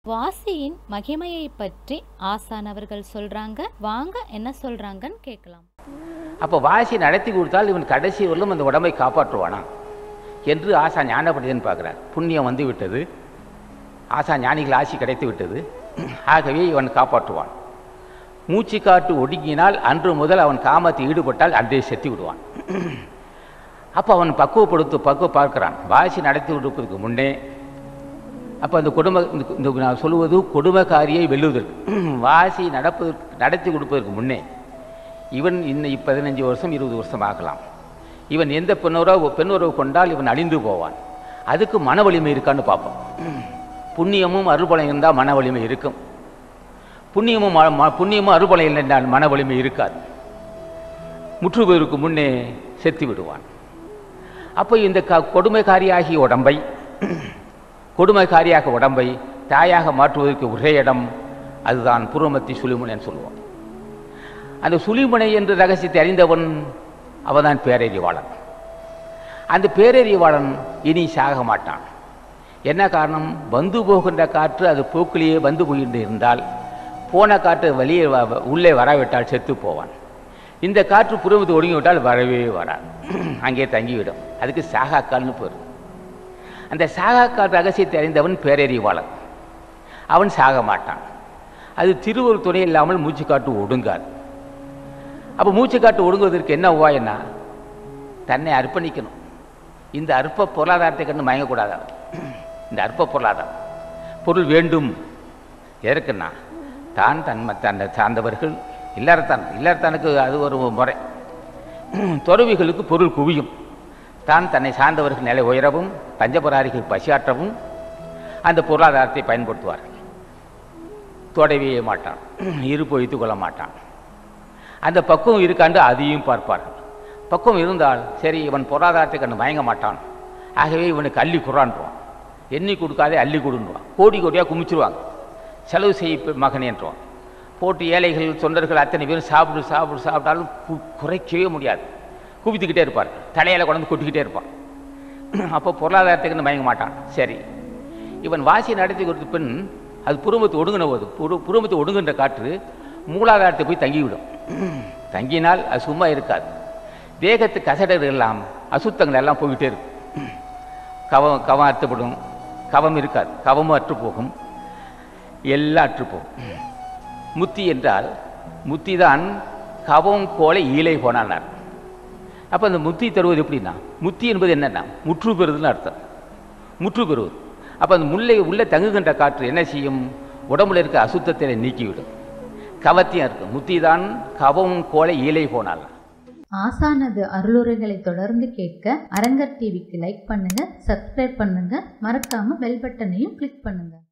வாசியின் மகிமையை பற்றி ஆசான் அவர்கள் சொல்றாங்க வாங்க என்ன சொல்றாங்கன்னு கேட்கலாம் அப்போ வாசி நடத்தி கொடுத்தால் இவன் கடைசி வரலும் அந்த உடம்பை காப்பாற்றுவானா என்று ஆசா ஞான பண்டிதன் பார்க்குறார் புண்ணியம் வந்து விட்டது ஆசா ஞானிகள் ஆசி கிடைத்து விட்டது ஆகவே இவன் காப்பாற்றுவான் மூச்சு காட்டு ஒடுங்கினால் அன்று முதல் அவன் காமத்தில் ஈடுபட்டால் அன்றே செத்து விடுவான் அப்போ அவன் பக்குவப்படுத்து பக்குவ பார்க்கிறான் வாசி நடத்தி கொடுப்பதற்கு முன்னே அப்போ அந்த குடும்ப இந்த- இந்த நான் சொல்லுவது குடும்பக்காரியை வெல்லுவதற்கு வாசி நடப்பதற்கு நடத்தி கொடுப்பதற்கு முன்னே இவன் இன்னும் பதினஞ்சு வருஷம் இருபது வருஷம் ஆகலாம் இவன் எந்த பெண்ணுறவு பெண்ணுறவு கொண்டால் இவன் அழிந்து போவான் அதுக்கு மன வலிமை இருக்கான்னு பார்ப்போம் புண்ணியமும் அருள்பலம் இருந்தால் மன வலிமை இருக்கும் புண்ணியமும் ம- ம- புண்ணியமும் அருள்பலம் இல்லை என்றால் மன வலிமை இருக்காது முற்றுவதற்கு முன்னே செத்து விடுவான் அப்போ இந்த க கொடுமைக்காரியாகிய உடம்பை கொடுமைக்காரியாக உடம்பை தாயாக மாற்றுவதற்கு ஒரே இடம் அதுதான் புறமத்தி சுழிமுனைன்னு சொல்லுவோம் அந்த சுழிமுனை என்ற ரகசியத்தை அறிந்தவன் அவன்தான் பேரறிவாளன் அந்த பேரறிவாளன் இனி சாக மாட்டான் என்ன காரணம் வந்து போகின்ற காற்று அது போக்கிலேயே வந்து போகிட்டு இருந்தால் போன காற்று வெளியே வ- உள்ளே வராவிட்டால் செத்து போவான் இந்த காற்று புறமத்து ஒடுங்கி விட்டால் வரவே வராது அங்கே தங்கிவிடும் அதுக்கு சாகாக்கால்னு பேர் அந்த சாகாக்கால் ரகசியத்தை அறிந்தவன் பேரறிவாளன் அவன் சாக மாட்டான் அது திருவொரு துணை இல்லாமல் மூச்சுக்காட்டு ஒடுங்காது அப்போ மூச்சுக்காட்டு ஒடுங்குவதற்கு என்ன உபாயம்னா தன்னை அர்ப்பணிக்கணும் இந்த அற்ப பொருளாதாரத்தை கண்டு மயங்கக்கூடாது அவன். இந்த அற்ப பொருளாதாரம் பொருள் வேண்டும் எதற்குன்னா தான் தன்மை தன்னை சார்ந்தவர்கள் இல்லறத்தான் இல்லறத்தானுக்கு அது ஒரு முறை துறவிகளுக்கு பொருள் குவியும் தான் தன்னை சார்ந்தவர்கள் நிலை உயரவும் பஞ்சபராரிகள் பசியாற்றவும் அந்த பொருளாதாரத்தை பயன்படுத்துவார்கள் தொடவே மாட்டான் இருப்பு வைத்துக் கொள்ள மாட்டான் அந்த பக்குவம் இருக்காண்டு அதையும் பார்ப்பார்கள் பக்குவம் இருந்தால் சரி இவன் பொருளாதாரத்தை கண்டு மயங்க மாட்டான் ஆகவே இவனுக்கு அள்ளி குறான்றான் எண்ணி கொடுக்காதே அள்ளி கொடுன்றான் கோடி கோடியாக குமிச்சிருவாங்க செலவு செய்ய மகனேன்றான் போட்டு ஏழைகள் தொண்டர்கள் அத்தனை பேரும் சாப்பிடு சாப்பிடு சாப்பிட்டாலும் கு- குறைக்கவே முடியாது குவித்துக்கிட்டே இருப்பார் தலையில் கொண்டு கொட்டிக்கிட்டே இருப்பான் அப்போ பொருளாதாரத்துக்கு கண்டு மயங்க மாட்டான் சரி இவன் வாசி நடத்தி கொடுத்த பின் அது புருமத்து ஒடுங்கின போது புரு புருமத்து ஒடுங்குன்ற காற்று மூலாதாரத்தை போய் தங்கிவிடும் தங்கினால் அது சும்மா இருக்காது தேகத்து கசடர்கள் எல்லாம் அசுத்தங்கள் எல்லாம் போய்கிட்டே இருக்கும் கவம் கவம் அற்றுப்படும் கவம் இருக்காது கவமும் அற்று போகும் எல்லாம் அற்று போகும் முத்தி என்றால் முத்தி தான் கவம் கோலை ஈலை போனானார் அப்போ அந்த முத்தி தருவது எப்படின்னா முத்தி என்பது என்னன்னா முற்று பெறுதுன்னு அர்த்தம் முற்று பெறுவது அப்போ அந்த முல்லை உள்ளே தங்குகின்ற காற்று என்ன செய்யும் உடம்புல இருக்க அசுத்தத்தை நீக்கிவிடும் கவத்தியம் இருக்கும் முத்தி தான் கவம் கோலை ஈலை போனால் ஆசானது அருளுரைகளை தொடர்ந்து கேட்க அரங்கர் டிவிக்கு லைக் பண்ணுங்க சப்ஸ்கிரைப் பண்ணுங்க மறக்காம பெல் பட்டனையும் கிளிக் பண்ணுங்க